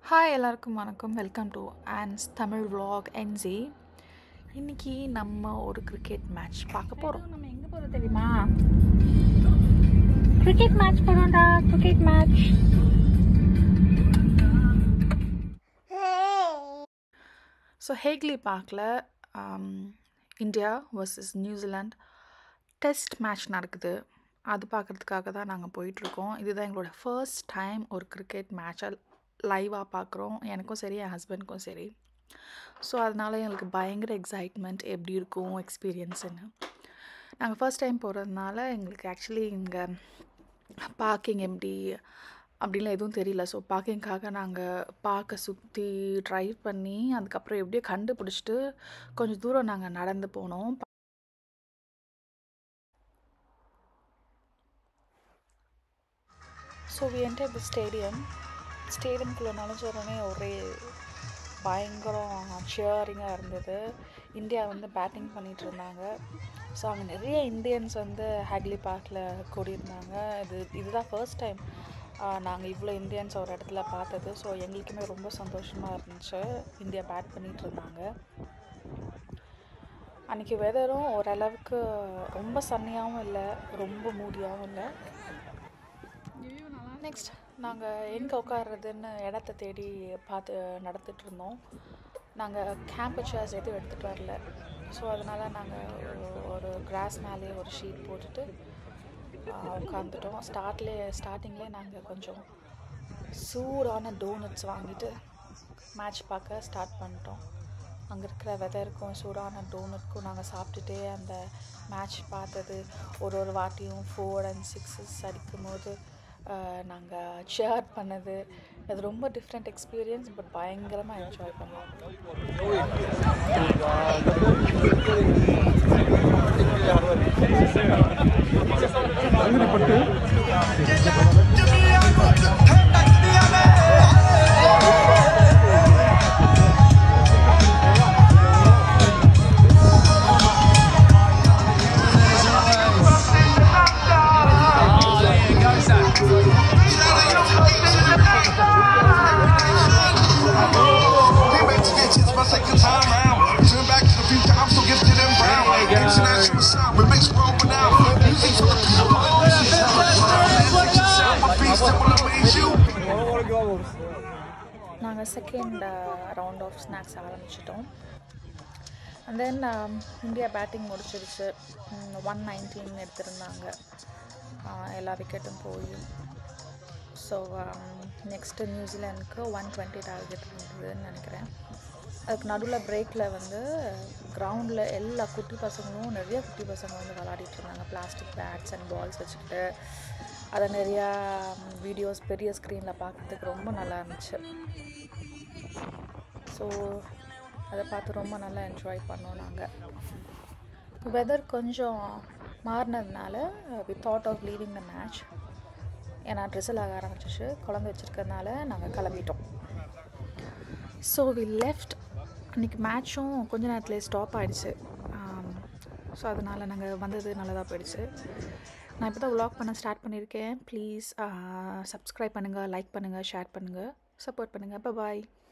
Hi எல்லாருக்கும் வணக்கம் welcome to Ann's Tamil vlog என்ஜி இன்னைக்கு நம்ம ஒரு கிரிக்கெட் மேட்ச் பார்க்க போகிறோம் நம்ம எங்க போறோம் தெரியுமா கிரிக்கெட் மேட்ச் போறோம்டா கிரிக்கெட் மேட்ச் ஸோ ஹேக்லி பார்க்கில் India vs New Zealand test match நடக்குது அது பார்க்குறதுக்காக தான் நாங்கள் போயிட்டுருக்கோம் இதுதான் எங்களோட ஃபர்ஸ்ட் டைம் ஒரு கிரிக்கெட் மேட்சை லைவாக பார்க்குறோம் எனக்கும் சரி என் ஹஸ்பண்ட்க்கும் சரி ஸோ அதனால எங்களுக்கு பயங்கர எக்ஸைட்மெண்ட் எப்படி இருக்கும் எக்ஸ்பீரியன்ஸுன்னு நாங்கள் ஃபர்ஸ்ட் டைம் போகிறதுனால எங்களுக்கு ஆக்சுவலி இங்கே பார்க்கிங் எப்படி அப்படின்லாம் எதுவும் தெரியல ஸோ பார்க்கிங்காக நாங்கள் பார்க்க சுற்றி ட்ரைவ் பண்ணி அதுக்கப்புறம் எப்படியோ கண்டுபிடிச்சிட்டு கொஞ்சம் தூரம் நாங்கள் நடந்து போனோம் so we enter the stadium ஸ்டேடியம்குள்ளே நுழைஞ்ச உடனே ஒரே பயங்கரம் ஷியரிங்காக இருந்தது இந்தியா வந்து பேட்டிங் பண்ணிகிட்டு இருந்தாங்க ஸோ அங்கே நிறைய இந்தியன்ஸ் வந்து ஹேக்லி பார்க்கில் கூடியிருந்தாங்க இது இதுதான் ஃபர்ஸ்ட் டைம் நாங்கள் இவ்வளோ இந்தியன்ஸ் ஒரு இடத்துல பார்த்தது ஸோ எங்களுக்குமே ரொம்ப சந்தோஷமாக இருந்துச்சு இந்தியா பேட் பண்ணிகிட்டு இருந்தாங்க அன்றைக்கி வெதரும் ஓரளவுக்கு ரொம்ப சன்னியாகவும் இல்லை ரொம்ப மூடியாகவும் இல்லை நெக்ஸ்ட் நாங்கள் எங்கே உட்கார்றதுன்னு இடத்த தேடி பார்த்து நடந்துட்டு இருந்தோம் நாங்கள் கேம்ப் சேர்ஸ் எதுவும் எடுத்துகிட்டு வரல ஸோ அதனால் நாங்கள் ஒரு கிராஸ் மேலேயே ஒரு ஷீட் போட்டுட்டு உட்காந்துட்டோம் ஸ்டார்ட்லேயே ஸ்டார்டிங்லேயே நாங்கள் கொஞ்சம் சூடான டோனட்ஸ் வாங்கிட்டு மேட்ச் பார்க்க ஸ்டார்ட் பண்ணிட்டோம் அங்கே இருக்கிற வெதருக்கும் சூடான டோனட்க்கும் நாங்கள் சாப்பிட்டுட்டே அந்த மேட்ச் பார்த்தது ஒரு ஒரு வாட்டியும் ஃபோர் அண்ட் சிக்ஸஸ் அடிக்கும் போது நாங்கள் ஷேர் பண்ணது அது ரொம்ப டிஃப்ரெண்ட் எக்ஸ்பீரியன்ஸ் பட் பயங்கரமாக என்ஜாய் பண்ணோம் Teammates get hits my second time round. Turn back to the future, I'm so gifted and brown. International sound, we mix world renowned. Music for the people, this is how it's done. sound, my beats that will amaze you. நாங்கள் second round of snacks ஆரம்பிச்சிட்டோம் and then India batting முடிச்சிருச்சு one nineteen எடுத்திருந்தாங்க uh, எல்லா விக்கெட்டும் போய் so next நியூசிலாந்துக்கு one twenty target இருந்ததுன்னு நினைக்கிறேன் அதுக்கு நடுவில் பிரேக்கில் வந்து கிரவுண்டில் எல்லா குட்டி பசங்களும் நிறைய குட்டி பசங்க வந்து விளாடிட்டு இருந்தாங்க பிளாஸ்டிக் பேட்ஸ் அண்ட் பால்ஸ் வச்சுக்கிட்டு அதை நிறையா வீடியோஸ் பெரிய ஸ்க்ரீனில் பார்க்குறதுக்கு ரொம்ப நல்லா இருந்துச்சு ஸோ அதை பார்த்து ரொம்ப நல்லா என்ஜாய் பண்ணோம் நாங்கள் வெதர் கொஞ்சம் மாறினதுனால we thought of leaving the match ஏன்னா ட்ரெஸ்ஸில் ஆக ஆரம்பிச்சிச்சு குழந்தை வச்சுருக்கறதுனால நாங்கள் கிளம்பிட்டோம் ஸோ வி லெஃப்ட் அன்றைக்கி மேட்ச்சும் கொஞ்ச நேரத்துலேயே ஸ்டாப் ஆகிடுச்சு ஸோ அதனால் நாங்கள் வந்தது நல்லதாக போயிடுச்சு நான் இப்போ தான் vlog பண்ண ஸ்டார்ட் பண்ணியிருக்கேன் ப்ளீஸ் சப்ஸ்கிரைப் பண்ணுங்கள் லைக் பண்ணுங்கள் ஷேர் பண்ணுங்கள் சப்போர்ட் பண்ணுங்கள் பாய்